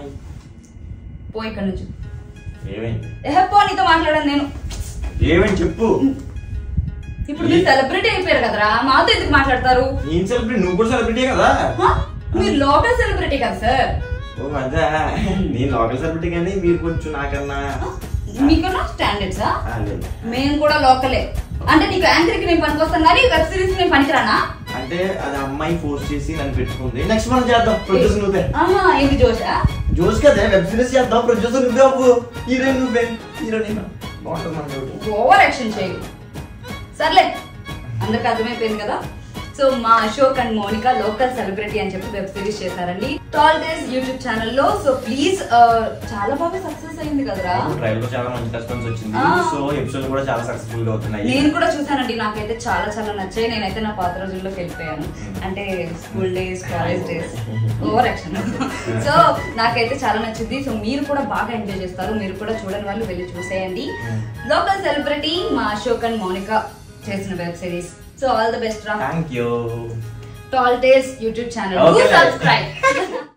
Hi పో ఇక్కడ నుంచి ఏమైంది ఎహే పో నీతో మాట్లాడాను నేను ఏమైంది చెప్పు ఇప్పుడు మీరు సెలబ్రిటీ అయిపోయారు కదరా మాతో ఎందుకు మాట్లాడతారు నేను సెలబ్రిటీ నువ్వు కూడా సెలబ్రిటీ కదా హ? మీరు లోకల్ సెలబ్రిటీ కదా సార్ ఓ అదా నేను లోకల్ సెలబ్రిటీ కానీ మీరు కొంచెం నాకన్నా మీకన్నా స్టాండర్డ్సా ఆ, లేదు మేము కూడా లోకలే అంటే నీకు యాంకర్ కి నేను పనికొస్తాను కానీ వెబ్ సిరీస్ నేను పనికిరానా అంటే అది అమ్మాయి ఫోర్స్ చేసి నన్ను పెట్టుకుంది నెక్స్ట్ మనం చేద్దాం ప్రొడ్యూసర్ నువ్వే ఆహా ఏంటి జోషా జోస్ కదా వెబ్ సిరీస్ చేద్దాం ప్రొడ్యూసర్ నువ్వే అవ్వు హీరోయిన్ నువ్వే హీరో నేను బాగుంటుంది మన జోడి. ఓవర్ యాక్షన్ చేయి సర్లే అందరికి అర్థమైపోయింది కదా సో మా Ashok and Monika local celebrity అని చెప్పి వెబ్ సిరీస్ చేశారండి టాల్ డేస్ యూట్యూబ్ ఛానల్లో సో ప్లీజ్ చాలా బాగా సక్సెస్ అయింది కదరా ట్రైల్ లో చాలా మంచి రెస్పాన్స్ వచ్చింది ఆ. సో ఎపిసోడ్ కూడా చాలా సక్సెస్ఫుల్ గా అవుతున్నాయి నేను కూడా చూసానండి నాకైతే చాలా చాలా నచ్చాయి నేనైతే నా పాత రోజుల్లోకి వెళ్ళిపోయాను అంటే school days college days over action so నాకైతే చాలా నచ్చింది సో మీరు కూడా బాగా ఎంజాయ్ చేస్తారు మీరు కూడా చూడని వాళ్ళు వెళ్ళి చూసేయండి లోకల్ సెలబ్రిటీ మా అశోక్ అండ్ మౌనిక చేసిన web series so all the best రా thank you Tall Tales YouTube channel Okay, guys. Subscribe